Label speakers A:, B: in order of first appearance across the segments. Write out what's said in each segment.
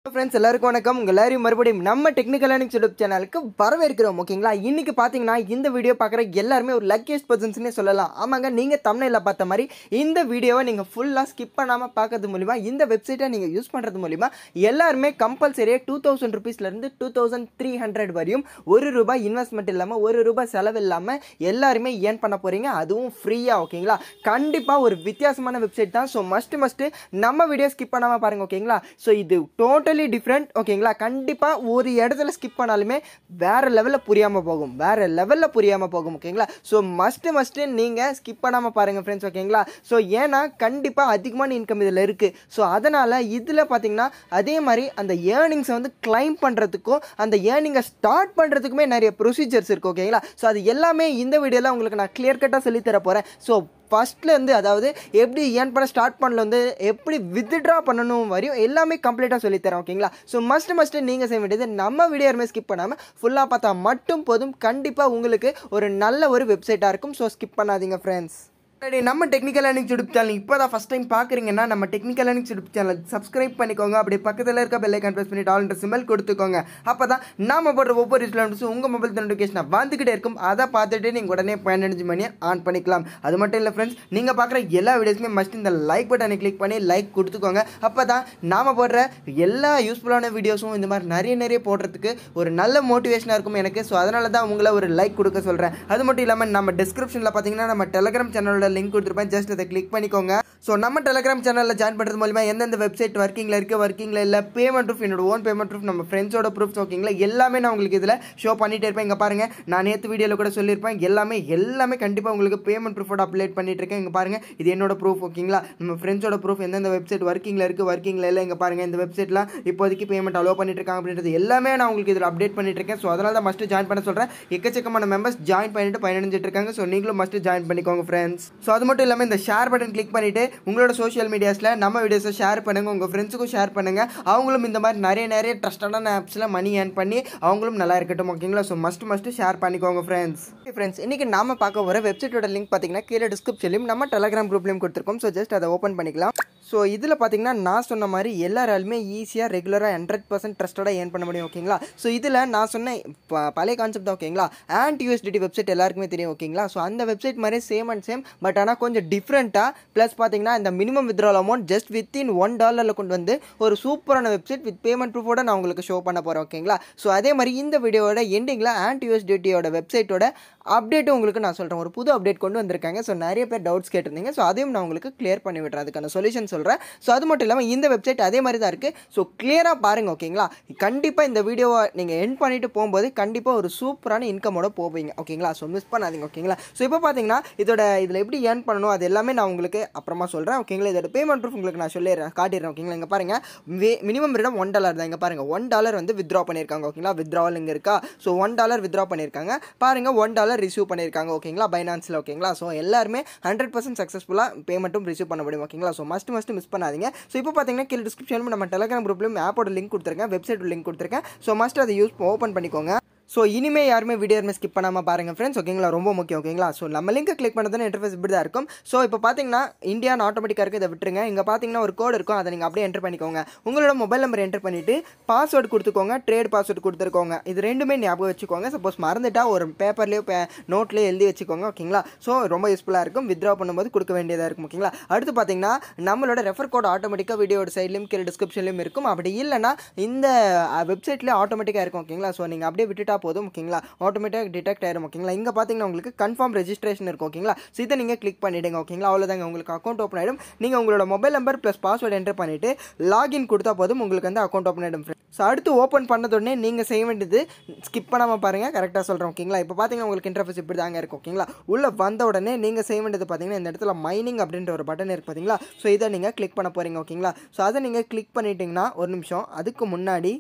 A: friends எல்லாருக்கும் வணக்கம் உங்கள் எல்லாரையும் மறுபடியும் நம்ம டெக்னிக்கல் லேர்னிங் யூடியூப் சேனலுக்கு வரவேற்கிறோம் ஓகேங்களா இன்னைக்கு பார்த்தீங்கன்னா இந்த வீடியோ பார்க்குற எல்லாருமே ஒரு லக்கியஸ்ட் பர்சன்ஸ்னே சொல்லலாம் ஆமாங்க நீங்கள் தமிழில் பார்த்த மாதிரி இந்த வீடியோவை நீங்கள் ஃபுல்லாக ஸ்கிப் பண்ணாமல் பார்க்கறது மூலிமா இந்த வெப்சைட்டை நீங்கள் யூஸ் பண்ணுறது மூலிமா எல்லாருமே கம்பல்சரியாக டூ தௌசண்ட் ருபீஸ்லேருந்து டூ தௌசண்ட் த்ரீ ஹண்ட்ரட் வரையும் ஒரு ரூபாய் இன்வெஸ்ட்மெண்ட் இல்லாமல் ஒரு ரூபாய் செலவு இல்லாமல் எல்லாருமே ஏர்ன் பண்ண போகிறீங்க அதுவும் ஃப்ரீயாக ஓகேங்களா கண்டிப்பாக ஒரு வித்தியாசமான வெப்சைட் தான் ஸோ மஸ்ட் மஸ்ட்டு நம்ம வீடியோ ஸ்கிப் பண்ணாமல் பாருங்கள் ஓகேங்களா ஸோ இது டோட்டலி டிஃப்ரெண்ட் ஓகேங்களா கண்டிப்பாக ஒரு இடத்துல ஸ்கிப் பண்ணாலுமே வேறு லெவலில் புரியாமல் போகும் வேறு லெவலில் புரியாமல் போகும் ஓகேங்களா ஸோ மஸ்ட்டு மஸ்ட்டு நீங்கள் ஸ்கிப் பண்ணாமல் பாருங்கள் ஃப்ரெண்ட்ஸ் ஓகேங்களா ஸோ ஏன்னா கண்டிப்பாக அதிகமான இன்கம் இதில் இருக்குது ஸோ அதனால் இதில் பார்த்தீங்கன்னா அதே மாதிரி அந்த ஏர்னிங்ஸை வந்து கிளைம் பண்ணுறதுக்கும் அந்த ஏர்னிங்கை ஸ்டார்ட் பண்ணுறதுக்குமே நிறைய ப்ரொசீஜர்ஸ் இருக்குது ஓகேங்களா ஸோ அது எல்லாமே இந்த வீடியோவில் உங்களுக்கு நான் கிளியர் கட்டாக சொல்லித்தர போகிறேன் ஸோ ஃபஸ்ட்லேருந்து அதாவது எப்படி ஏர்ன் பண்ண ஸ்டார்ட் பண்ணல வந்து எப்படி வித்ட்ரா பண்ணணும் வரையும் எல்லாமே கம்ப்ளீட்டாக சொல்லித்தரேன் ஓகேங்களா ஸோ மஸ்ட் மஸ்ட்டு நீங்கள் செய்ய வேண்டியது நம்ம வீடியோ யாருமே ஸ்கிப் பண்ணாமல் ஃபுல்லாக பார்த்தா மட்டும் போதும் கண்டிப்பாக உங்களுக்கு ஒரு நல்ல ஒரு வெப்சைட்டாக இருக்கும் ஸோ ஸ்கிப் பண்ணாதீங்க ஃப்ரெண்ட்ஸ் சரி நம்ம டெக்னிக்கல் லேர்னிங் யூடியூப் சேனல் இப்போ தான் ஃபஸ்ட் டைம் பார்க்குறீங்கன்னா நம்ம technical learning YouTube channel subscribe பண்ணிக்கோங்க அப்படியே பக்கத்தில் இருக்க பெல் ஐக்கான் ப்ரெஸ் பண்ணிட்டு ஆல் சிம்பிள் கொடுத்துக்கோங்க அப்போ தான் நாம போடுற ஒவ்வொரு இஸ்லாம்ஸும் உங்கள் மொபைல் நோட்டிஃபிகேஷன் வந்துக்கிட்டே இருக்கும் அதை பார்த்துட்டு நீங்கள் உடனே பதினஞ்சு மணி ஆன் பண்ணிக்கலாம் அது மட்டும் இல்லை ஃப்ரெண்ட்ஸ் நீங்கள் பார்க்குற எல்லா வீடியோஸுமே மஸ்ட் இந்த லைக் பட்டனை கிளிக் பண்ணி லைக் கொடுத்துக்கோங்க அப்போ தான் நாம் போடுற எல்லா யூஸ்ஃபுல்லான வீடியோஸும் இந்த மாதிரி நிறைய நிறைய போடுறதுக்கு ஒரு நல்ல மோட்டிவேஷனாக இருக்கும் எனக்கு ஸோ அதனால தான் உங்களை ஒரு லைக் கொடுக்க சொல்கிறேன் அது மட்டும் இல்லாமல் நம்ம டிஸ்கிரிப்ஷனில் பார்த்தீங்கன்னா நம்ம டெலிகிராம் சேனலோட லிங்க் கொடுத்துருப்பேன் ஜஸ்ட் அதை கிளிக் பண்ணிக்கோங்க ஸோ நம்ம டெலிகிராம் சேனலில் ஜாயின் பண்ணுறது மூலிமா எந்தெந்த வெப்சைட் ஒர்க்கிங்கில் இருக்குது ஒர்க்கிங்கில் இல்லை பேமெண்ட் ப்ரூஃப் என்னோட ஓன் பேமெண்ட் ப்ரூஃப் நம்ம ஃப்ரெண்ட்ஸோட ப்ரூஃப்ஸ் ஓகேங்களா எல்லாமே நான் உங்களுக்கு இதில் ஷோ பண்ணிட்டே இருப்பேன் இங்கே பாருங்கள் நான் நேற்று வீடியோவில் கூட சொல்லியிருப்பேன் எல்லாமே எல்லாமே கண்டிப்பாக உங்களுக்கு பேமெண்ட் ப்ரூஃபோட அப்டேட் பண்ணிட்டு இருக்கேன் இங்கே பாருங்கள் இது என்னோட ப்ரூஃப் ஓகேங்களா நம்ம ஃப்ரெண்ட்ஸோட ப்ரூஃப் எந்தெந்த வெப்சைட் ஒர்க்கிங்கில் இருக்குது ஒர்க்கிங்கில் இல்லை இங்கே பாருங்கள் இந்த வெப்சைட்லாம் இப்போதைக்கு பேமெண்ட் அலோவ் பண்ணிட்டு இருக்காங்க அப்படின்றது எல்லாமே நான் உங்களுக்கு இதில் அப்டேட் பண்ணிட்டு இருக்கேன் ஸோ அதனால தான் மஸ்ட்டு ஜாயின் பண்ண சொல்கிறேன் எக்கச்சக்கமான மெம்பர்ஸ் ஜாயின் பண்ணிட்டு பயணிச்சிட்டு இருக்காங்க ஸோ நீங்களும் மஸ்ட்டு ஜாயின் பண்ணிக்கோங்க ஃப்ரெண்ட்ஸ் ஸோ அது மட்டும் இல்லாமல் இந்த ஷேர் பட்டன் கிளிக் பண்ணிவிட்டு உங்களோட சோஷியல் மீடியாஸில் நம்ம வீடியோஸை ஷேர் பண்ணுங்கள் உங்கள் ஃப்ரெண்ட்ஸுக்கும் ஷேர் பண்ணுங்கள் அவங்களும் இந்த மாதிரி நிறைய நிறைய ட்ரஸ்டடான ஆப்ஸில் மணி ஏர்ன் பண்ணி அவங்களும் நல்லா இருக்கட்டும் ஓகேங்களா ஸோ மஸ்ட் மஸ்ட்டு ஷேர் பண்ணிக்கோங்க ஃப்ரெண்ட்ஸ் ஃப்ரெண்ட்ஸ் இன்றைக்கி நாம பார்க்க வர வெப்சைட்டோட லிங்க் பார்த்தீங்கன்னா கீழே டிஸ்கிரிப்ஷன்லையும் நம்ம டெலிகிராம் குரூப்லையும் கொடுத்துருக்கோம் ஸோ ஜஸ்ட் அதை ஓப்பன் பண்ணிக்கலாம் ஸோ இதில் பார்த்தீங்கன்னா நான் சொன்ன மாதிரி எல்லாராலுமே ஈஸியாக ரெகுலராக ஹண்ட்ரட் பர்சன்ட் ட்ரஸ்டடாக ஏர்ன் பண்ண முடியும் ஓகேங்களா ஸோ இதில் நான் சொன்ன ப- பழைய கான்செப்ட் தான் ஓகேங்களா ஆன்ட் யூஎஸ்டிடி வெப்சைட் எல்லாருக்குமே தெரியும் ஓகேங்களா ஸோ அந்த வெப்சைட் மாதிரி சேம் அண்ட் சேம் பட் ஆனால் கொஞ்சம் டிஃப்ரெண்ட்டாக ப்ளஸ் பார்த்தீங்கன்னா இந்த minimum withdrawal amount just within one டாலரில் கொண்டு வந்து ஒரு சூப்பரான வெப்சைட் வித் பேமெண்ட் ப்ரூஃபோட நான் உங்களுக்கு ஷோ பண்ண போகிறேன் ஓகேங்களா ஸோ அதே மாதிரி இந்த வீடியோவோட எண்டிங்கில் ஆன்ட் யூஎஸ்டிடியோட வெப்சைட்டோட அப்டேட்டும் உங்களுக்கு நான் சொல்கிறேன் ஒரு புது அப்டேட் கொண்டு வந்திருக்காங்க ஸோ நிறைய பேர் டவுட்ஸ் கேட்டிருந்தீங்க ஸோ அதையும் நான் உங்களுக்கு கிளியர் பண்ணி விடுறேன் அதுக்கான சொல்யூஷன் சொல்கிறேன் ஸோ அது மட்டும் இல்லாமல் இந்த வெப்சைட் அதே மாதிரி தான் இருக்குது ஸோ கிளியராக பாருங்கள் ஓகேங்களா கண்டிப்பாக இந்த வீடியோவை நீங்கள் எண்ட் பண்ணிட்டு போகும்போது கண்டிப்பாக ஒரு சூப்பரான இன்கமோட போவீங்க ஓகேங்களா ஸோ மிஸ் பண்ணாதீங்க ஓகேங்களா ஸோ இப்போ பார்த்தீங்கன்னா இதோட இதில் எப்படி ஏர்ன் பண்ணணும் அது எல்லாமே நான் உங்களுக்கு அப்புறமா சொல்கிறேன் ஓகேங்களா இதோட பேமெண்ட் ப்ரூஃப் உங்களுக்கு நான் சொல்லிடுறேன் காட்டிடுறேன் ஓகேங்களா இங்கே பாருங்கள் மினிமம் ரேடம் ஒன் டாலர் தான் இங்கே பாருங்கள் ஒன் டாலர் வந்து வித்ட்ரா பண்ணியிருக்காங்க ஓகேங்களா வித்ட்ராவல் இங்கே இருக்கா ஸோ ஒன் டாலர் வித்ட்ரா பண்ணியிருக்காங்க பாருங்கள் ஒன் டாலர் ரிசீவ் பண்ணியிருக்காங்க ஓகேங்களா பைனான்ஸில் ஓகேங்களா ஸோ எல்லாருமே ஹண்ட்ரட் பர்சன்ட் சக்ஸஸ்ஃபுல்லாக பேமெண்ட்டும் ரிசீவ் பண்ண முடியும் ஓகேங்களா ஸோ மஸ்ட் மஸ்ட் மிஸ் பண்ணாதீங்க ஸோ இப்போ பார்த்தீங்கன்னா கீழே டிஸ்கிரிப்ஷனும் நம்ம டெலிகிராம் குரூப்லையும் ஆப்போட லிங்க் கொடுத்துருக்கேன் வெப்சைட் லிங்க் கொடுத்துருக்கேன் ஸோ மஸ்ட் அதை யூஸ் ஓப்பன் பண்ணிக்கோங்க ஸோ இனிமே யாருமே வீடியோ யாருமே ஸ்கிப் பண்ணாமல் பாருங்கள் ஃப்ரெண்ட்ஸ் ஓகேங்களா ரொம்ப முக்கியம் ஓகேங்களா ஸோ நம்ம லிங்கை கிளிக் பண்ணதுன்னு இன்டர்ஃபேஸ் இப்படி தான் இருக்கும் ஸோ இப்போ பார்த்தீங்கன்னா இந்தியான்னு ஆட்டோமேட்டிக்காக இருக்குது இதை விட்டுருங்க இங்கே பார்த்தீங்கன்னா ஒரு கோட் இருக்கும் அதை நீங்கள் அப்படியே என்டர் பண்ணிக்கோங்க உங்களோட மொபைல் நம்பர் என்டர் பண்ணிவிட்டு பாஸ்வேர்டு கொடுத்துக்கோங்க ட்ரேட் பாஸ்வேர்டு கொடுத்துருக்கோங்க இது ரெண்டுமே ஞாபகம் வச்சுக்கோங்க சப்போஸ் மறந்துட்டா ஒரு பேப்பர்லேயோ பே நோட்லேயோ எழுதி வச்சுக்கோங்க ஓகேங்களா ஸோ ரொம்ப யூஸ்ஃபுல்லாக இருக்கும் வித்ட்ரா பண்ணும்போது கொடுக்க வேண்டியதாக இருக்கும் ஓகேங்களா அடுத்து பார்த்தீங்கன்னா நம்மளோட ரெஃபர் கோட் ஆட்டோமேட்டிக்காக வீடியோட சைட்லையும் கீழே டிஸ்கிரிப்ஷன்லையும் இருக்கும் அப்படி இல்லைன்னா இந்த வெப்சைட்லேயே ஆட்டோமேட்டிக்காக இருக்கும் ஓகேங்களா ஸோ நீங்கள் அப்படியே விட்டுட்டா போதும் ஓகேங்களா ஆட்டோமேட்டிக்காக டிடெக்ட் ஆயிரும் ஓகேங்களா இங்கே பார்த்தீங்கன்னா உங்களுக்கு கன்ஃபார்ம் ரெஜிஸ்ட்ரேஷன் இருக்கும் ஓகேங்களா ஸோ இதை நீங்கள் கிளிக் பண்ணிவிடுங்க ஓகேங்களா அவ்வளோதாங்க உங்களுக்கு அக்கௌண்ட் ஓப்பன் ஆகிடும் நீங்கள் உங்களோட mobile number plus password enter பண்ணிவிட்டு லாகின் கொடுத்தா போதும் உங்களுக்கு வந்து அக்கௌண்ட் ஓப்பன் ஆகிடும் ஸோ அடுத்து ஓப்பன் பண்ணதுடனே நீங்கள் செய்ய வேண்டியது ஸ்கிப் பண்ணாமல் பாருங்கள் கரெக்டாக சொல்கிறேன் ஓகேங்களா இப்போ பார்த்தீங்கன்னா உங்களுக்கு இன்டர்ஃபேஸ் இப்படி தாங்க இருக்கும் ஓகேங்களா உள்ளே வந்த உடனே நீங்கள் செய்ய வேண்டியது பார்த்தீங்கன்னா இந்த இடத்துல மைனிங் அப்படின்ற ஒரு பட்டன் இருக்கு பார்த்தீங்களா ஸோ இதை நீங்கள் கிளிக் பண்ண போகிறீங்க ஓகேங்களா ஸோ அதை நீங்கள் கிளிக் பண்ணிட்டீங்கன்னா ஒரு நிமிஷம் அதுக்கு முன்னாடி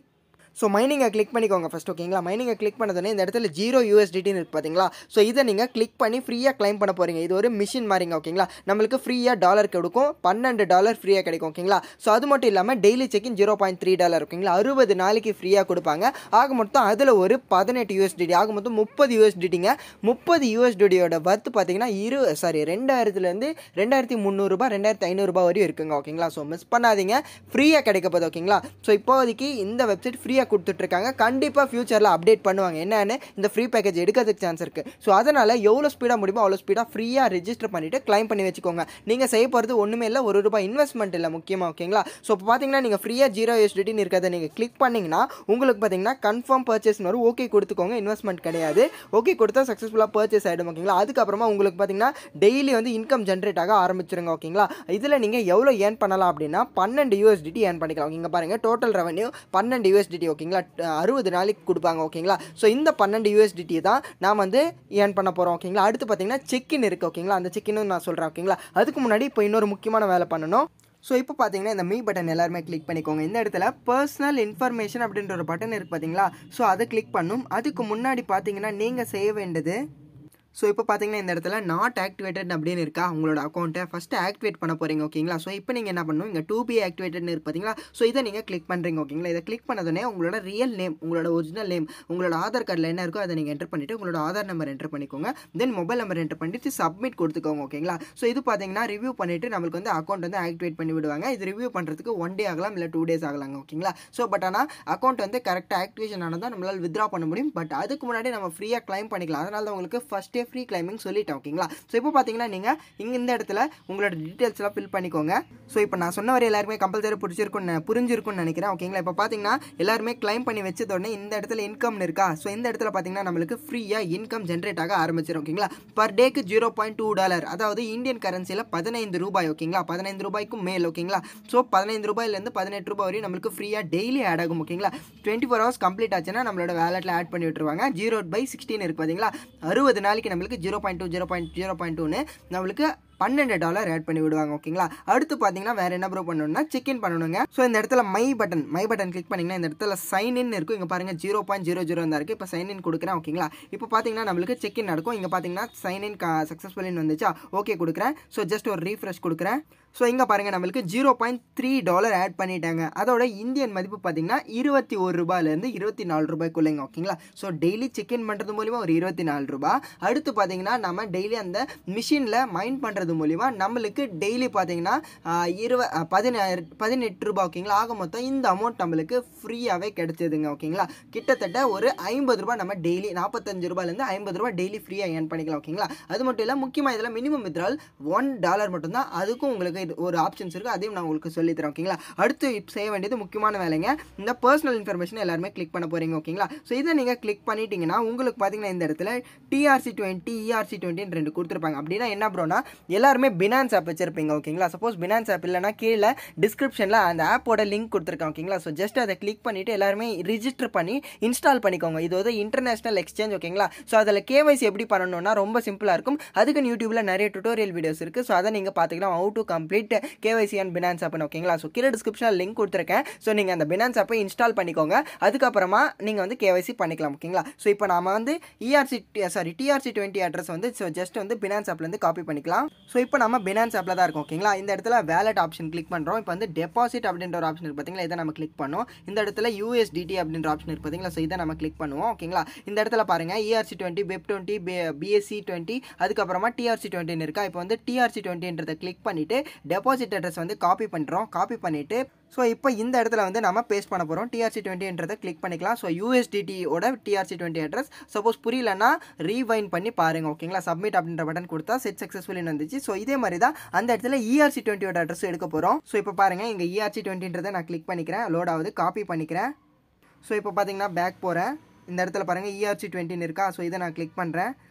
A: ஸோ மைனிங்கை கிளிக் பண்ணிக்கோங்க ஃபஸ்ட் ஓகேங்களா மைனிங்கை கிளிக் பண்ணதுனே இந்த இடத்துல ஜீரோ யூஎஸ்டிடின்னு இருக்குது பார்த்தீங்களா ஸோ இதை நீங்கள் கிளிக் பண்ணி ஃப்ரீயாக கிளைம் பண்ண போகிறீங்க இது ஒரு மிஷின் மாதிரிங்க ஓகேங்களா நம்மளுக்கு ஃப்ரீயாக டாலர் கொடுக்கும் பன்னெண்டு டாலர் ஃப்ரீயாக கிடைக்கும் ஓகேங்களா ஸோ அது மட்டும் இல்லாமல் daily check in zero point three dollar ஓகேங்களா அறுபது நாளைக்கு ஃப்ரீயாக கொடுப்பாங்க ஆக மொத்தம் அதில் ஒரு பதினெட்டு யூஎஸ்டிடி ஆக மொத்தம் முப்பது யூஎஸ்டிடிங்க முப்பது யூஎஸ்டிடியோட வர்த்து பார்த்தீங்கன்னா இரு சாரி ரெண்டாயிரத்துலேருந்து ரெண்டாயிரத்தி முந்நூறுரூபா ரெண்டாயிரத்தி ஐநூறுரூபா வரையும் இருக்குங்க ஓகேங்களா ஸோ மிஸ் பண்ணாதீங்க ஃப்ரீயாக கிடைக்க போகுது ஓகேங்களா ஸோ இப்போதைக்கு இந்த வெப்சைட் ஃப்ரீயாக கொடுத்துட்ருக்காங்க கண்டிப்பாக ஃப்யூச்சரில் அப்டேட் பண்ணுவாங்க என்னென்னு இந்த ஃப்ரீ பேக்கேஜ் எடுக்கிறதுக்கு சான்ஸ் இருக்குது ஸோ அதனால் எவ்வளோ ஸ்பீடாக முடியுமோ அவ்வளோ ஸ்பீடாக ஃப்ரீயாக ரெஜிஸ்டர் பண்ணிவிட்டு கிளைம் பண்ணி வச்சுக்கோங்க நீங்கள் செய்ய போகிறது ஒன்றுமே இல்லை ஒரு ரூபாய் இன்வெஸ்ட்மெண்ட் இல்லை முக்கியமாக ஓகேங்களா ஸோ இப்போ பார்த்தீங்கன்னா நீங்கள் ஃப்ரீயாக ஜீரோ யூஎஸ்டின்னு இருக்கிறத நீங்கள் கிளிக் பண்ணிங்கன்னா உங்களுக்கு பார்த்தீங்கன்னா கன்ஃபார்ம் பர்ச்சேஸ் வரும் ஓகே கொடுத்துக்கோங்க இன்வெஸ்ட்மெண்ட் கிடையாது ஓகே கொடுத்தா சக்ஸஸ்ஃபுல்லாக பர்ச்சேஸ் ஆகிடும் ஓகேங்களா அதுக்கப்புறமா உங்களுக்கு பார்த்தீங்கன்னா டெய்லி வந்து இன்கம் ஜென்ரேட் ஆக ஆரம்பிச்சிருங்க ஓகேங்களா இதில் நீங்கள் எவ்வளோ ஏர்ன் பண்ணலாம் அப்படின்னா பன்னெண்டு யூஎஸ்டிடி ஏர்ன் பண்ணிக்கலாம் இங்கே பாருங்கள் டோட்டல் ரெவன்யூ பன்னெண்டு யூஎஸ்டிடி ஓகேங்களா அறுபது நாளைக்கு கொடுப்பாங்க ஓகேங்களா ஸோ இந்த பன்னெண்டு யூஎஸ்டிடி தான் நான் வந்து ஏர்ன் பண்ண போகிறோம் ஓகேங்களா அடுத்து பார்த்தீங்கன்னா செக்இன் இருக்குது ஓகேங்களா அந்த செக்இன்னு நான் சொல்கிறேன் ஓகேங்களா அதுக்கு முன்னாடி இப்போ இன்னொரு முக்கியமான வேலை பண்ணணும் ஸோ இப்போ பார்த்தீங்கன்னா இந்த மீ பட்டன் எல்லாருமே கிளிக் பண்ணிக்கோங்க இந்த இடத்துல பர்சனல் இன்ஃபர்மேஷன் அப்படின்ற ஒரு பட்டன் இருக்குது பார்த்தீங்களா ஸோ அதை கிளிக் பண்ணும் அதுக்கு முன்னாடி பார்த்தீங்கன்னா நீங்கள் செய்ய வேண்டியது ஸோ இப்போ பார்த்தீங்கன்னா இந்த இடத்துல நாட் ஆக்டிவேட்டட் அப்படின்னு இருக்கா உங்களோட அக்கௌண்ட்டை ஃபஸ்ட்டு ஆக்டிவேட் பண்ண போகிறீங்க ஓகேங்களா ஸோ இப்போ நீங்கள் என்ன பண்ணணும் இங்கே டூ பி ஆக்டிவேட்டட்னு இருக்கு பார்த்தீங்களா ஸோ இதை நீங்கள் கிளிக் பண்ணுறீங்க ஓகேங்களா இதை கிளிக் பண்ணதுனே உங்களோட ரியல் நேம் உங்களோட ஒரிஜினல் நேம் உங்களோட ஆதார் கார்டில் என்ன இருக்கோ அதை நீங்கள் என்டர் பண்ணிவிட்டு உங்களோட ஆதார் நம்பர் என்டர் பண்ணிக்கோங்க தென் மொபைல் நம்பர் என்டர் பண்ணிட்டு சப்மிட் கொடுத்துக்கோங்க ஓகேங்களா ஸோ இது பார்த்தீங்கன்னா ரிவ்யூ பண்ணிவிட்டு நம்மளுக்கு வந்து அக்கௌண்ட் வந்து ஆக்டிவேட் பண்ணி விடுவாங்க இது ரிவ்யூ பண்ணுறதுக்கு ஒன் டே ஆகலாம் இல்லை டூ டேஸ் ஆகலாங்க ஓகேங்களா ஸோ பட் ஆனால் அக்கௌண்ட் வந்து கரெக்டாக ஆக்டிவேஷன் ஆனால் தான் நம்மளால் வித்ரா பண்ண முடியும் பட் அதுக்கு முன்னாடி நம்ம ஃப்ரீயாக கிளைம் பண்ணிக்கலாம் அதனால தான் உங்களுக்கு ஃபஸ்ட் டே ஃப்ரீ கிளைமிங் சொல்லிட்டேன் ஓகேங்களா ஸோ இப்போ பார்த்தீங்கன்னா நீங்கள் இங்கே இந்த இடத்துல உங்களோட டீட்டெயில்ஸ்லாம் ஃபில் பண்ணிக்கோங்க ஸோ இப்போ நான் சொன்ன வரை எல்லாருமே கம்பல்சரி பிடிச்சிருக்குன்னு புரிஞ்சிருக்கும்னு நினைக்கிறேன் ஓகேங்களா இப்போ பார்த்தீங்கன்னா எல்லாருமே கிளைம் பண்ணி வச்சத உடனே இந்த இடத்துல இன்கம்னு இருக்கா ஸோ இந்த இடத்துல பார்த்தீங்கன்னா நம்மளுக்கு ஃப்ரீயாக இன்கம் ஜென்ரேட் ஆக ஆரம்பிச்சிடும் ஓகேங்களா பர் டேக்கு ஜீரோ பாயிண்ட் டூ டாலர் அதாவது இந்தியன் கரன்சியில் பதினைந்து ரூபாய் ஓகேங்களா பதினைந்து ரூபாய்க்கும் மேல் ஓகேங்களா ஸோ பதினைந்து ரூபாயிலேருந்து பதினெட்டு ரூபாய் வரையும் நம்மளுக்கு ஃப்ரீயாக டெய்லி ஆட் ஆகும் ஓகேங்களா டுவெண்ட்டி ஃபோர் ஹவர்ஸ் கம்ப்ளீட் ஆச்சுன்னா நம்மளோட வேலெட்டில் ஆட் பண்ணி விட்டுருவாங்க ஜீரோ பை சிக்ஸ்டீன் இருக்குது பார்த்தீங்களா அறுபது நாளைக்கு நம்மளுக்கு zero point two zero point zero point டூன்னு நம்மளுக்கு பன்னெண்டு டாலர் ஆட் பண்ணி விடுவாங்க ஓகேங்களா அடுத்து பார்த்தீங்கன்னா வேறு என்ன ப்ரோ பண்ணணும்னா செக் இன் பண்ணணுங்க ஸோ இந்த இடத்துல my button my button click பண்ணிங்கன்னா இந்த இடத்துல சைன் இன் இருக்கும் இங்கே பாருங்கள் ஜீரோ பாயிண்ட் ஜீரோ ஜீரோ தான் இருக்குது இப்போ சைன் இன் கொடுக்குறேன் ஓகேங்களா இப்போ பார்த்தீங்கன்னா நம்மளுக்கு செக் இன் நடக்கும் இங்கே பார்த்தீங்கன்னா சைன் இன் சக்ஸஸ்ஃபுல்லின்னு வந்துச்சா ஓகே கொடுக்குறேன் ஸோ ஜஸ்ட் ஒரு ரீஃப்ரெஷ் கொடுக்குறேன் ஸோ இங்கே பாருங்கள் நம்மளுக்கு zero point three dollar add பண்ணிட்டாங்க அதோட இந்தியன் மதிப்பு பார்த்தீங்கன்னா இருபத்தி ஒரு ரூபாயிலேருந்து இருபத்தி நாலு ரூபாய்க்குள்ளேங்க ஓகேங்களா ஸோ டெய்லி செக் இன் பண்ணுறது மூலிமா ஒரு இருபத்தி நாலு ரூபா அடுத்து பார்த்தீங்கன்னா நம்ம டெய்லி அந்த மிஷினில் மைண்ட் பண்ணுறது மூலிமா நம்மளுக்கு டெய்லி பார்த்தீங்கன்னா இருவ பதினாயிரம் பதினெட்டு ரூபா ஓகேங்களா ஆக மொத்தம் இந்த அமௌண்ட் நம்மளுக்கு ஃப்ரீயாகவே கிடைச்சதுங்க ஓகேங்களா கிட்டத்தட்ட ஒரு ஐம்பது ரூபாய் நம்ம டெய்லி நாற்பத்தஞ்சு ரூபாயிலேருந்து ஐம்பது ரூபாய் டெய்லி ஃப்ரீயாக ஏர்ன் பண்ணிக்கலாம் ஓகேங்களா அது மட்டும் இல்லை முக்கியமாக இதில் மினிமம் வித்ரால் ஒன் டாலர் மட்டும்தான் அதுக்கும் உங்களுக்கு இது ஒரு ஆப்ஷன்ஸ் இருக்குது அதையும் நான் உங்களுக்கு சொல்லித்தரேன் ஓகேங்களா அடுத்து இப்ப செய்ய வேண்டியது முக்கியமான வேலைங்க இந்த பர்சனல் இன்ஃபர்மேஷன் எல்லாருமே கிளிக் பண்ண போகிறீங்க ஓகேங்களா ஸோ இதை நீங்கள் கிளிக் பண்ணிட்டீங்கன்னா உங்களுக்கு பார்த்தீங்கன்னா இந்த இடத்துல டிஆர்சி டுவெண்ட்டி இஆர்சி டுவெண்ட்டின்னு ரெண்டு கொடுத்துருப்பாங்க அப்படின்னா என்ன ப்ரோனா எல்லாருமே பினான்ஸ் ஆப் வச்சிருப்பீங்க ஓகேங்களா சப்போஸ் பினான்ஸ் ஆப் இல்லைனா கீழே டிஸ்கிரிப்ஷனில் அந்த ஆப்போட லிங்க் கொடுத்துருக்கேன் ஓகேங்களா ஸோ ஜஸ்ட் அதை கிளிக் பண்ணிவிட்டு எல்லாருமே ரிஜிஸ்டர் பண்ணி இன்ஸ்டால் பண்ணிக்கோங்க இது வந்து இன்டர்நேஷனல் எக்ஸ்சேஞ்ச் ஓகேங்களா ஸோ அதில் கேவைசி எப்படி பண்ணணும்னா ரொம்ப சிம்பிளாக இருக்கும் அதுக்குன்னு யூடியூப்பில் நிறைய டுட்டோரியல் வீடியோஸ் இருக்குது ஸோ அதை நீங்கள் பார்த்துக்கலாம் how to complete KYC and Binance ஆப்னு ஓகேங்களா ஸோ கீழே டிஸ்கிரிப்ஷனில் லிங்க் கொடுத்துருக்கேன் ஸோ நீங்கள் அந்த பினான்ஸ் ஆப்பை இன்ஸ்டால் பண்ணிக்கோங்க அதுக்கப்புறமா நீங்கள் வந்து கேவைசி பண்ணிக்கலாம் ஓகேங்களா ஸோ இப்போ நாம வந்து ERC sorry TRC twenty address வந்து ஸோ ஜஸ்ட் வந்து பினான்ஸ் ஆப்லேருந்து காப்பி பண்ணிக்கலாம் ஸோ இப்போ நம்ம பினான்ஸ் ஆப்பில் தான் இருக்கோம் ஓகேங்களா இந்த இடத்துல வேலட் ஆப்ஷன் கிளிக் பண்ணுறோம் இப்போ வந்து டெபாசிட் அப்படின்ற ஒரு ஆப்ஷன் இருக்கு பார்த்தீங்களா இதை நம்ம கிளிக் பண்ணோம் இந்த இடத்துல யூஎஸ்டிடி அப்படின்ற ஆப்ஷன் இருக்கு பார்த்தீங்களா ஸோ இதை நம்ம கிளிக் பண்ணுவோம் ஓகேங்களா இந்த இடத்துல பாருங்க ERC twenty BEP twenty BSC twenty அதுக்கப்புறமா டிஆர்சி டுவெண்ட்டின்னு இருக்கா இப்போ வந்து டிஆர்சி டுவெண்ட்டின்றதை கிளிக் பண்ணிட்டு டெபாசிட் அட்ரஸ் வந்து காப்பி பண்ணுறோம் காப்பி பண்ணிட்டு ஸோ இப்போ இந்த இடத்துல வந்து நம்ம பேஸ்ட் பண்ண போகிறோம் டிஆர்சி டுவெண்ட்டின்றதை கிளிக் பண்ணிக்கலாம் ஸோ யூஎஸ்டிடியோட டிஆர்சி டுவெண்ட்டி அட்ரஸ் சப்போஸ் புரியலன்னா ரீவைன் பண்ணி பாருங்க ஓகேங்களா சப்மிட் அப்படின்ற பட்டன் கொடுத்தா செட் சக்ஸஸ்ஃபுல்னு வந்துச்சு ஸோ இதே மாதிரி தான் அந்த இடத்துல இஆர்சி டுவெண்ட்டியோட அட்ரஸ் எடுக்க போகிறோம் ஸோ இப்போ பாருங்க இங்கே இஆர்சி டுவெண்ட்டின்றதை நான் கிளிக் பண்ணிக்கிறேன் லோட் ஆகுது காப்பி பண்ணிக்கிறேன் ஸோ இப்போ பார்த்தீங்கன்னா பேக் போகிறேன் இந்த இடத்துல பாருங்கள் இஆர்சி டுவெண்ட்டின்னு இருக்கா ஸோ இதை நான் கிளிக் பண்ணுறேன்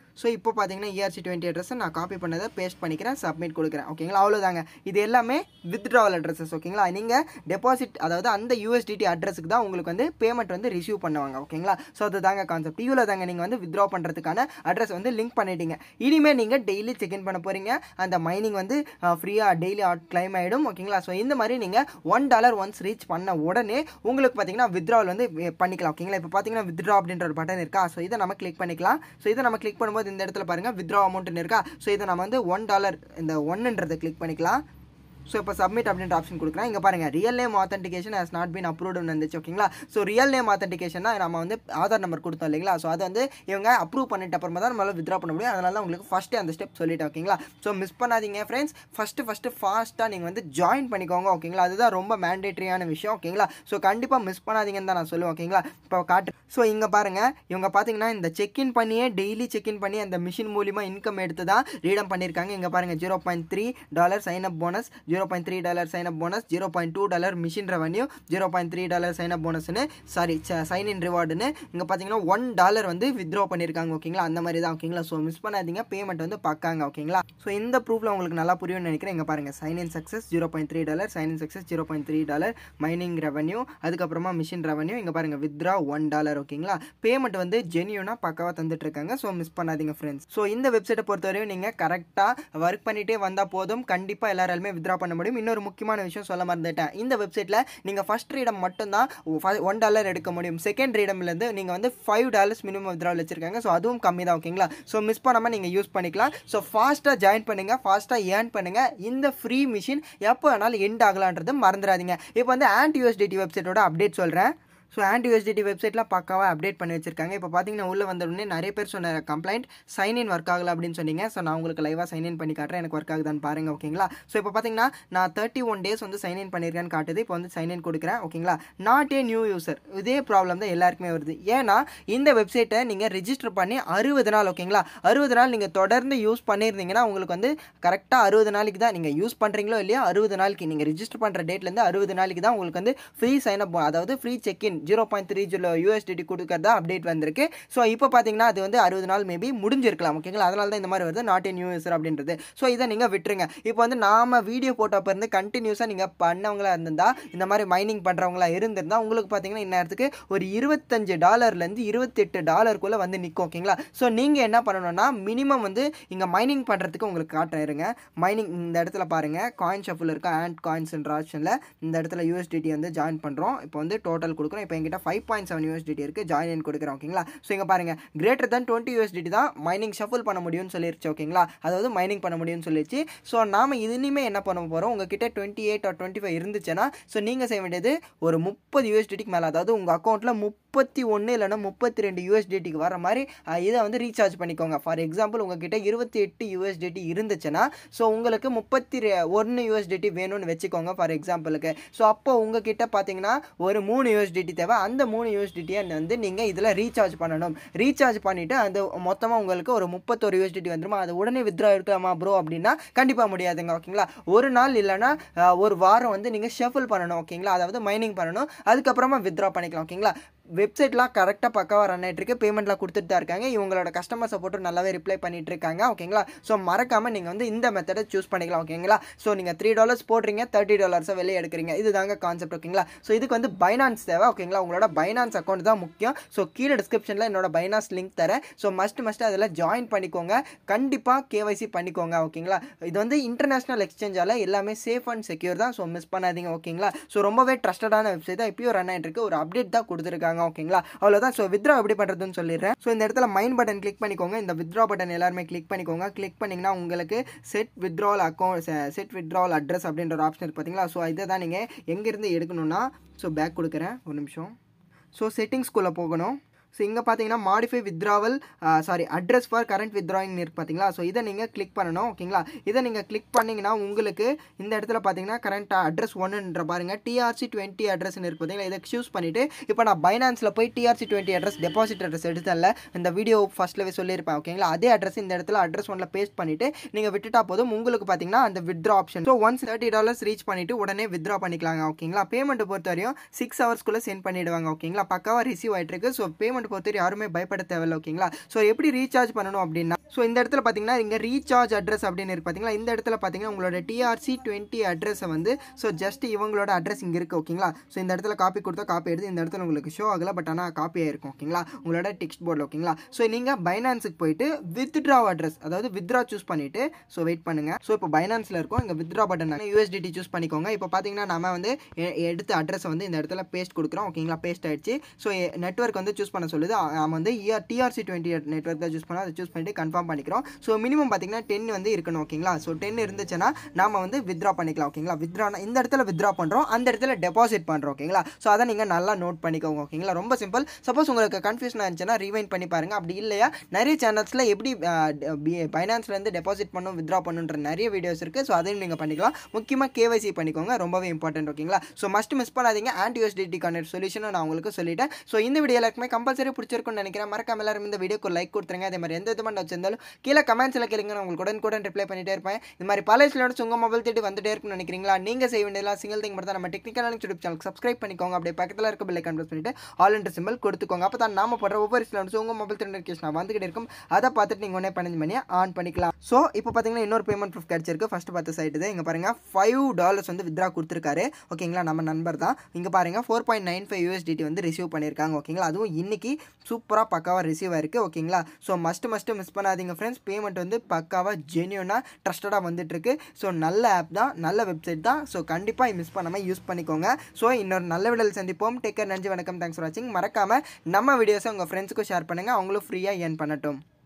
A: ஸோ இப்போ பார்த்தீங்கன்னா இஆர்சி டுவெண்ட்டி அட்ரஸை நான் காப்பி பண்ணதை பேஸ்ட் பண்ணிக்கிறேன் சப்மிட் கொடுக்குறேன் ஓகேங்களா அவ்வளோதாங்க இது எல்லாமே வித்ட்ராவல் அட்ரஸஸ் ஓகேங்களா நீங்கள் டெபாசிட் அதாவது அந்த யூஎஸ்டிடி அட்ரஸுக்கு தான் உங்களுக்கு வந்து பேமெண்ட் வந்து ரிசீவ் பண்ணுவாங்க ஓகேங்களா ஸோ அது தாங்க கான்செப்ட் இவ்வளோ தாங்க நீங்கள் வந்து வித்ட்ரா பண்ணுறதுக்கான அட்ரஸ் வந்து லிங்க் பண்ணிட்டீங்க இனிமேல் நீங்கள் டெய்லி செக்இன் பண்ண போகிறீங்க அந்த மைனிங் வந்து ஃப்ரீயாக டெய்லி கிளைம் ஆகிடும் ஓகேங்களா ஸோ இந்த மாதிரி நீங்கள் ஒன் டாலர் ஒன்ஸ் ரீச் பண்ண உடனே உங்களுக்கு பார்த்தீங்கன்னா வித்ட்ராவல் வந்து பண்ணிக்கலாம் ஓகேங்களா இப்போ பார்த்தீங்கன்னா வித்ட்ரா அப்படின்ற ஒரு பட்டன் இருக்கா ஸோ இதை நம்ம கிளிக் பண்ணிக்கலாம் ஸோ இதை நம்ம கிளிக் பண்ணும்போது இந்த இடத்துல பாருங்கள் வித்ட்ரா அமௌண்ட்னு இருக்கா ஸோ இதை நம்ம வந்து ஒன் டாலர் இந்த ஒன்னுன்றதை கிளிக் பண்ணிக்கலாம் ஸோ இப்போ சப்மிட் அப்படின்ற ஆப்ஷன் கொடுக்குறேன் இங்கே பாருங்கள் real name authentication has not been அப்ரூவ்டுன்னு வந்துச்சு ஓகேங்களா ஸோ ரியல் நேம் ஆத்தன்டிகேஷன்னா நம்ம வந்து ஆதார் நம்பர் கொடுத்தோம் இல்லைங்களா ஸோ அதை வந்து இவங்க அப்ரூவ் பண்ணிட்ட அப்புறமா தான் நம்மளால் வித்ரா பண்ண முடியும் அதனால தான் உங்களுக்கு ஃபஸ்ட்டு அந்த ஸ்டெப் சொல்லிட்டேன் ஓகேங்களா ஸோ மிஸ் பண்ணாதீங்க ஃப்ரெண்ட்ஸ் ஃபஸ்ட்டு ஃபஸ்ட்டு ஃபாஸ்ட்டாக நீங்கள் வந்து ஜாயின் பண்ணிக்கோங்க ஓகேங்களா அதுதான் ரொம்ப மேண்டேட்ரியான விஷயம் ஓகேங்களா ஸோ கண்டிப்பாக மிஸ் பண்ணாதீங்கன்னு தான் நான் சொல்லுவேன் ஓகேங்களா இப்போ காட்டு ஸோ இங்கே பாருங்கள் இவங்க பார்த்தீங்கன்னா இந்த செக்இன் பண்ணியே டெய்லி செக்இன் பண்ணி அந்த மிஷின் மூலிமா இன்கம் எடுத்து தான் ரீடம் பண்ணியிருக்காங்க இங்கே பாருங்கள் zero point three dollar sign up bonus zero point three dollar sign up bonus zero point two dollar machine revenue zero point three dollar sign up போனஸ்னு sorry sign in ரிவார்டுன்னு இங்கே பார்த்தீங்கன்னா one dollar வந்து withdraw பண்ணியிருக்காங்க ஓகேங்களா அந்த மாதிரி தான் ஓகேங்களா ஸோ மிஸ் பண்ணாதீங்க பேமெண்ட் வந்து பார்க்காங்க ஓகேங்களா ஸோ இந்த ப்ரூஃபில் உங்களுக்கு நல்லா புரியும்னு நினைக்கிறேன் இங்கே பாருங்கள் sign in success zero point three dollar sign in success zero point three dollar mining revenue அதுக்கப்புறமா மிஷின் ரெவன்யூ இங்கே பாருங்கள் வித்ரா ஒன் டாலர் ஓகேங்களா பேமெண்ட் வந்து ஜென்யூனாக பக்காவாக தந்துட்டு இருக்காங்க ஸோ மிஸ் பண்ணாதீங்க ஃப்ரெண்ட்ஸ் ஸோ இந்த வெப்சைட்டை பொறுத்தவரையும் நீங்கள் கரெக்டாக ஒர்க் பண்ணிகிட்டே வந்தால் போதும் கண்டிப்பாக எல்லாராலுமே வித்ரா பண்ண முடியும் இன்னொரு முக்கியமான விஷயம் சொல்ல மறந்துட்டேன் இந்த வெப்சைட்டில் நீங்கள் ஃபஸ்ட் ரீடம் மட்டும்தான் ஒன் டாலர் எடுக்க முடியும் செகண்ட் ரீடம்லேருந்து நீங்கள் வந்து ஃபைவ் டாலர்ஸ் மினிமம் வித்ரால் வச்சிருக்காங்க ஸோ அதுவும் கம்மி தான் ஓகேங்களா ஸோ மிஸ் பண்ணாமல் நீங்கள் யூஸ் பண்ணிக்கலாம் ஸோ ஃபாஸ்ட்டாக ஜாயின் பண்ணுங்கள் ஃபாஸ்ட்டாக ஏர்ன் பண்ணுங்கள் இந்த ஃப்ரீ மிஷின் எப்போ வேணாலும் எண்ட் ஆகலான்றது மறந்துடாதீங்க இப்போ வந்து ஆன்ட் யூஎஸ்டிடி வெப்சைட்டோட அப்டேட் சொல்கிறேன் ஸோ ஆன்டி யூஎஸ்டிடி வெப்சைட்லாம் பக்காவாக அப்டேட் பண்ணி வச்சிருக்காங்க இப்போ பார்த்தீங்கன்னா உள்ளே வந்த உடனே நிறைய பேர் சொன்ன கம்ப்ளைண்ட் சைன் இன் ஒர்க் ஆகல அப்படின்னு சொன்னீங்க ஸோ நான் உங்களுக்கு லைவாக சைன் இன் பண்ணி காட்டுறேன் எனக்கு ஒர்க் ஆகுதான்னு பாருங்க ஓகேங்களா ஸோ இப்போ பார்த்தீங்கன்னா நான் தேர்ட்டி ஒன் டேஸ் வந்து சைன் இன் பண்ணியிருக்கேன்னு காட்டுது இப்போ வந்து சைன் இன் கொடுக்குறேன் ஓகேங்களா நாட் ஏ நியூ யூசர் இதே ப்ராப்ளம் தான் எல்லாருக்குமே வருது ஏன்னா இந்த வெப்சைட்டை நீங்கள் ரிஜிஸ்டர் பண்ணி அறுபது நாள் ஓகேங்களா அறுபது நாள் நீங்கள் தொடர்ந்து யூஸ் பண்ணியிருந்தீங்கன்னா உங்களுக்கு வந்து கரெக்டாக அறுபது நாளைக்கு தான் நீங்கள் யூஸ் பண்ணுறீங்களோ இல்லையா அறுபது நாளைக்கு நீங்கள் ரிஜிஸ்டர் பண்ணுற டேட்லேருந்து அறுபது நாளைக்கு தான் உங்களுக்கு வந்து ஃப்ரீ சைன் அப் அதாவது free check in zero point three zero USDT கொடுக்கறதா அப்டேட் வந்திருக்கு ஸோ இப்போ பார்த்தீங்கன்னா அது வந்து அறுபது நாள் மேபி முடிஞ்சிருக்கலாம் ஓகேங்களா அதனால தான் இந்த மாதிரி வருது நாட் நியூ யூசர் அப்படின்றது ஸோ இதை நீங்கள் விட்டுருங்க இப்போ வந்து நாம வீடியோ போட்டப்போ இருந்து கண்டினியூஸாக நீங்கள் பண்ணவங்களா இருந்திருந்தா இந்த மாதிரி மைனிங் பண்ணுறவங்களா இருந்திருந்தா உங்களுக்கு பார்த்தீங்கன்னா இந்நேரத்துக்கு ஒரு இருபத்தஞ்சு டாலர்லேருந்து இருபத்தெட்டு டாலருக்குள்ளே வந்து நிற்கும் ஓகேங்களா ஸோ நீங்கள் என்ன பண்ணணும்னா மினிமம் வந்து இங்கே மைனிங் பண்ணுறதுக்கு உங்களுக்கு காட்டுறேன் இருங்க மைனிங் இந்த இடத்துல பாருங்கள் காயின் ஷஃபில் இருக்க ஆண்ட் காயின்ஸ்ன்ற ஆப்ஷனில் இந்த இடத்துல யூஎஸ்டிடி வந்து ஜாயின் பண்ணுறோம் இப்போ வந்து டோட்டல் கொடுக்குறோம் இப்போ எங்கிட்ட ஃபைவ் பாயிண்ட் செவன் யூஎஸ்டிடி இருக்குது ஜாயின் இன் கொடுக்குறேன் ஓகேங்களா ஸோ இங்கே பாருங்கள் கிரேட்டர் than டுவெண்ட்டி யூஎஸ்டிடி தான் மைனிங் ஷஃபில் பண்ண முடியும்னு சொல்லிருச்சு ஓகேங்களா அதாவது மைனிங் பண்ண முடியும்னு சொல்லிடுச்சு ஸோ நாம இனிமே என்ன பண்ண போகிறோம் உங்ககிட்ட twenty eight or twenty five இருந்துச்சுன்னா ஸோ நீங்கள் செய்ய வேண்டியது ஒரு முப்பது யூஎஸ்டிக்கு மேலே அதாவது உங்கள் அக்கௌண்ட்டில் முப்பத்தி ஒன்று இல்லைன்னா முப்பத்தி ரெண்டு யூஎஸ்டிடிக்கு வர மாதிரி அஹ், இதை வந்து ரீசார்ஜ் பண்ணிக்கோங்க ஃபார் எக்ஸாம்பிள் உங்ககிட்ட இருபத்தி எட்டு யூஎஸ்டிடி இருந்துச்சுன்னா ஸோ உங்களுக்கு முப்பத்தி ஒன்று யூஎஸ்டிடி வேணும்னு வச்சுக்கோங்க ஃபார் எக்ஸாம்பிளுக்கு ஸோ அப்போ உங்ககிட்ட பார்த்தீங்கன்னா ஒரு மூணு யூஎஸ்டிடி தேவை அந்த மூணு யூஎஸ்டிடியை வந்து நீங்கள் இதில் ரீசார்ஜ் பண்ணணும் ரீசார்ஜ் பண்ணிவிட்டு அந்த மொத்தமாக உங்களுக்கு ஒரு முப்பத்தொரு யூஎஸ்டிடி வந்துருமா அது உடனே வித்ரா எடுக்கலாமா ப்ரோ அப்படின்னா கண்டிப்பாக முடியாதுங்க ஓகேங்களா ஒரு நாள் இல்லைன்னா அஹ், ஒரு வாரம் வந்து நீங்கள் ஷஃபிள் பண்ணணும் ஓகேங்களா அதாவது மைனிங் பண்ணணும் அதுக்கப்புறமா வித்ரா பண்ணிக்கலாம் ஓகேங்களா வெப்சைட்லாம் கரெக்டாக பக்காவாக ரன் ஆகிட்டு இருக்கு பேமெண்ட்லாம் கொடுத்துட்டு தான் இருக்காங்க இவங்களோட கஸ்டமர் சப்போர்ட்டும் நல்லாவே ரிப்ளை பண்ணிட்டு இருக்காங்க ஓகேங்களா ஸோ மறக்காமல் நீங்கள் வந்து இந்த மெத்தடை சூஸ் பண்ணிக்கலாம் ஓகேங்களா ஸோ நீங்கள் த்ரீ டாலர்ஸ் போடுறீங்க தேர்ட்டி டாலர்ஸை வெளியே எடுக்கிறீங்க இதுதாங்க கான்செப்ட் ஓகேங்களா ஸோ இதுக்கு வந்து பைனான்ஸ் தேவை ஓகேங்களா உங்களோட பைனான்ஸ் அக்கௌண்ட் தான் முக்கியம் ஸோ கீழே டிஸ்கிரிப்ஷனில் என்னோட பைனான்ஸ் லிங்க் தரேன் ஸோ மஸ்ட் மஸ்ட் அதில் ஜாயின் பண்ணிக்கோங்க கண்டிப்பாக கேவைசி பண்ணிக்கோங்க ஓகேங்களா இது வந்து இன்டர்நேஷனல் எக்ஸ்சேஞ்சால் எல்லாமே சேஃப் அண்ட் செக்யூர் தான் ஸோ மிஸ் பண்ணாதீங்க ஓகேங்களா ஸோ ரொம்பவே ட்ரஸ்டடான வெப்சைட் தான் இப்பயும் ரன் ஆகிட்டு இருக்கு ஒரு அப்டேட் தான் கொடுத்துருக்காங்க ஓகேங்களா அவ்வளோதான் ஸோ வித்ரா எப்படி பண்ணுறதுன்னு சொல்லிடுறேன் ஸோ இந்த இடத்துல மைன் பட்டன் கிளிக் பண்ணிக்கோங்க இந்த வித்ரா பட்டன் எல்லாருமே கிளிக் பண்ணிக்கோங்க கிளிக் பண்ணிங்கன்னா உங்களுக்கு set withdrawal account set withdrawal address அப்படின்ற ஒரு ஆப்ஷன் இருக்கு பார்த்தீங்களா ஸோ இதை தான் நீங்கள் எங்கேருந்து எடுக்கணும்னா ஸோ பேக் கொடுக்குறேன் ஒரு நிமிஷம் ஸோ செட்டிங்ஸ்குள்ளே போகணும் ஸோ இங்கே பார்த்தீங்கன்னா modify withdrawal sorry address for current withdrawing இருக்கு பார்த்தீங்களா ஸோ இதை நீங்கள் கிளிக் பண்ணணும் ஓகேங்களா இதை நீங்கள் கிளிக் பண்ணிங்கன்னா உங்களுக்கு இந்த இடத்துல பார்த்தீங்கன்னா கரண்ட் அட்ரஸ் ஒன்றுன்ற பாருங்க டிஆர்சி டுவெண்ட்டி அட்ரஸ்னு இருக்கு பார்த்தீங்களா இதை சூஸ் பண்ணிவிட்டு இப்போ நான் பைனான்ஸில் போய் TRC twenty address deposit address எடுத்தல இந்த வீடியோ ஃபஸ்ட்லவே சொல்லியிருப்பேன் ஓகேங்களா அதே அட்ரஸ் இந்த இடத்துல அட்ரஸ் ஒன்ல பேஸ்ட் பண்ணிவிட்டு நீங்கள் விட்டுட்டா போதும் உங்களுக்கு பார்த்தீங்கன்னா அந்த withdraw option so once thirty dollars reach பண்ணிவிட்டு உடனே வித்ரா பண்ணிக்கலாங்க ஓகேங்களா பேமெண்ட்டை பொறுத்த வரையும் சிக்ஸ் ஹவர்ஸ்க்குள்ளே சென்ட் பண்ணிடுவாங்க ஓகேங்களா பக்காவாக ரிசீவ் ஆகிட்டு இருக்கு ஸோ பேமெண்ட் பேமெண்ட் பொறுத்தவரை யாருமே பயப்பட தேவையில்ல ஓகேங்களா ஸோ எப்படி ரீசார்ஜ் பண்ணணும் அப்படின்னா ஸோ இந்த இடத்துல பார்த்தீங்கன்னா இங்கே ரீசார்ஜ் அட்ரஸ் அப்படின்னு இருக்கு பார்த்தீங்களா இந்த இடத்துல பார்த்தீங்கன்னா உங்களோட டிஆர்சி டுவெண்ட்டி அட்ரஸை வந்து ஸோ ஜஸ்ட் இவங்களோட அட்ரஸ் இங்கே இருக்குது ஓகேங்களா ஸோ இந்த இடத்துல காப்பி கொடுத்தா காப்பி எடுத்து இந்த இடத்துல உங்களுக்கு ஷோ ஆகல பட் ஆனால் காப்பி ஆயிருக்கும் ஓகேங்களா உங்களோட டெக்ஸ்ட் போர்டில் ஓகேங்களா ஸோ நீங்கள் பைனான்ஸுக்கு போயிட்டு வித்ட்ரா அட்ரஸ் அதாவது வித்ரா சூஸ் பண்ணிட்டு ஸோ வெயிட் பண்ணுங்க ஸோ இப்போ பைனான்ஸில் இருக்கும் இங்கே வித்ரா பட்டன் யூஎஸ்டிடி சூஸ் பண்ணிக்கோங்க இப்போ பார்த்தீங்கன்னா நம்ம வந்து எ- எடுத்த அட்ரஸை வந்து இந்த இடத்துல பேஸ்ட் கொடுக்குறோம் ஓகேங்களா பேஸ்ட் ஆயிடுச்சு ஸோ நெட்ஒர்க் வந்து சூஸ் பண்ண சொல்லுது அ- நம்ம வந்து இஆர் டிஆர்சி டுவெண்ட்டி நெட்ஒர்க் தான் சூஸ் பண்ணோம் அதை சூஸ் பண்ணிட்டு கன்ஃபார்ம் பண்ணிக்கிறோம் ஸோ மினிமம் பார்த்தீங்கன்னா டென் வந்து இருக்கணும் ஓகேங்களா ஸோ டென் இருந்துச்சுன்னா நாம வந்து வித்ரா பண்ணிக்கலாம் ஓகேங்களா வித்ரானா இந்த இடத்துல வித்ரா பண்ணுறோம் அந்த இடத்துல டெபாசிட் பண்ணுறோம் ஓகேங்களா ஸோ அதை நீங்கள் நல்லா நோட் பண்ணிக்கோங்க ஓகேங்களா ரொம்ப சிம்பிள் சப்போஸ் உங்களுக்கு கன்ஃபியூஷன் இருந்துச்சுன்னா ரீவைண்ட் பண்ணி பாருங்க அப்படி இல்லையா நிறைய சேனல்ஸில் எப்படி பைனான்ஸ்லேருந்து டெபாசிட் பண்ணும் வித்ரா பண்ணுன்ற நிறைய வீடியோஸ் இருக்குது ஸோ அதையும் நீங்கள் பண்ணிக்கலாம் முக்கியமாக கேவைசி பண்ணிக்கோங்க ரொம்பவே இம்பார்ட்டன்ட் ஓகேங்களா ஸோ மஸ்ட் மிஸ் பண்ணாதீங்க ஆன்டி யூஎஸ்டிடிக்கான சொல்யூஷன் நான் உங்களுக்கு சொல்லிட்டேன் ஸோ இந்த வீடியோ எல்லாருக்குமே கம்பல்சரி பிடிச்சிருக்கும்னு நினைக்கிறேன் மறக்காம எல்லாரும் இந்த வீடியோக்கு லைக் கொடுத்துருங்க அதே மாதிரி எந்த விதமான வச்சிருந்தாலும் கீழே கமெண்ட்ஸில் கேளுங்க நான் உங்களுக்கு உடனுக்குடன் ரிப்ளை பண்ணிட்டே இருப்பேன் இந்த மாதிரி பல ஸ்லோட்ஸ் உங்கள் மொபைல் தேடி வந்துட்டே இருக்கும்னு நினைக்கிறீங்களா நீங்கள் செய்ய வேண்டியதெல்லாம் சிங்கிள் திங் மட்டும் தான் நம்ம டெக்னிக்கல் யூடியூப் சேனல் சப்ஸ்கிரைப் பண்ணிக்கோங்க அப்படியே பக்கத்தில் இருக்க பில்லை கன்வெர்ட் பண்ணிட்டு ஆல் இன்டர் சிம்பிள் கொடுத்துக்கோங்க அப்போ தான் நாம போடுற ஒவ்வொரு ஸ்லோட்ஸ் உங்கள் மொபைல் தேடி நோட்டிஃபிகேஷன் வந்துகிட்டே இருக்கும் அதை பார்த்துட்டு நீங்கள் ஒன்றே பன்னெண்டு மணியை ஆன் பண்ணிக்கலாம் ஸோ இப்போ பார்த்தீங்கன்னா இன்னொரு பேமெண்ட் ப்ரூஃப் கிடச்சிருக்கு ஃபர்ஸ்ட் பார்த்த சைட்டு தான் இங்கே பாருங்க ஃபைவ் டாலர்ஸ் வந்து வித்ரா கொடுத்துருக்காரு ஓகேங்களா நம்ம நண்பர் தான் இங்கே பாருங்க four point nine five USDT வந்து ரிசீவ் பண்ணியிருக்காங்க ஓகேங்களா அதுவும் இன்னைக்கு சூப்பராக பக்காவாக ரிசீவ் ஆயிருக்கு ஓகேங்களா ஸோ மஸ்ட் மஸ்ட்டு மிஸ் பண்ணாதீங்க ஃப்ரெண்ட்ஸ் பேமெண்ட் வந்து பக்காவாக ஜென்யூனாக ட்ரஸ்டடாக வந்துட்டு இருக்கு ஸோ நல்ல ஆப் தான் நல்ல வெப்சைட் தான் ஸோ கண்டிப்பாக மிஸ் பண்ணாமல் யூஸ் பண்ணிக்கோங்க ஸோ இன்னொரு நல்ல விடல் சந்திப்போம் டேக்கர் நன்றி வணக்கம் தேங்க்ஸ் ஃபார் வாட்சிங் மறக்காமல் நம்ம வீடியோஸை உங்கள் ஃப்ரெண்ட்ஸுக்கும் ஷேர் பண்ணுங்கள் அவங்களும் ஃப்ரீயாக ஏர்ன் பண்ணட்டும்